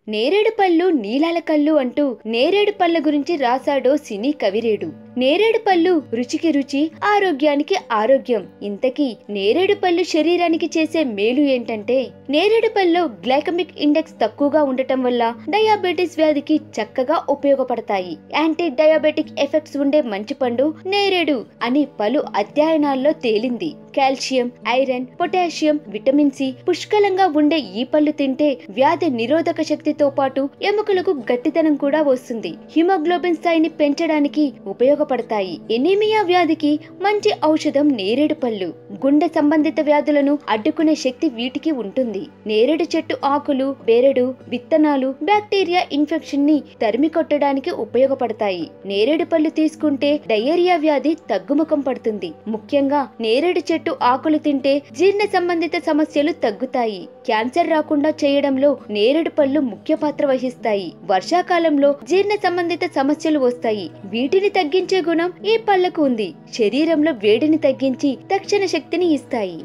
నేరేడు పళ్ళు నీలాల కళ్ళు అంటూ నేరేడు పళ్ళ గురించి రాశాడో సినీ కవిరేడు నేరేడు పళ్ళు రుచికి రుచి ఆరోగ్యానికి ఆరోగ్యం ఇంతకీ నేరేడు పళ్ళు శరీరానికి చేసే మేలు ఏంటంటే నేరేడు పళ్ళు గ్లైకమిక్ ఇండెక్స్ తక్కువగా ఉండటం వల్ల డయాబెటీస్ వ్యాధికి చక్కగా ఉపయోగపడతాయి యాంటీ డయాబెటిక్ ఎఫెక్ట్స్ ఉండే మంచి పండు నేరేడు అని పలు అధ్యయనాల్లో తేలింది calcium iron potassium vitamin C పుష్కలంగా ఉండే ఈ పళ్ళు తింటే వ్యాధి నిరోధక శక్తితో పాటు ఎముకలకు గట్టిదనం కూడా వస్తుంది హిమోగ్లోబిన్ స్థాయిని పెంచడానికి ఉపయోగపడతాయి ఎనీమియా వ్యాధికి మంచి ఔషధం నేరేడు పళ్ళు గుండె సంబంధిత వ్యాధులను అడ్డుకునే శక్తి వీటికి ఉంటుంది నేరేడు చెట్టు ఆకులు బెరడు విత్తనాలు బ్యాక్టీరియా ఇన్ఫెక్షన్ ని తరిమి కొట్టడానికి ఉపయోగపడతాయి నేరేడు పళ్ళు తీసుకుంటే డయేరియా వ్యాధి తగ్గుముఖం పడుతుంది ముఖ్యంగా నేరేడు చెట్టు ఆకులు తింటే జీర్ణ సంబంధిత సమస్యలు తగ్గుతాయి క్యాన్సర్ రాకుండా చేయడంలో నేరేడు పళ్ళు ముఖ్య పాత్ర వహిస్తాయి వర్షాకాలంలో జీర్ణ సంబంధిత సమస్యలు వస్తాయి వీటిని తగ్గించే గుణం ఈ పళ్ళకు ఉంది శరీరంలో వేడిని తగ్గించి తక్షణ శక్తిని ఇస్తాయి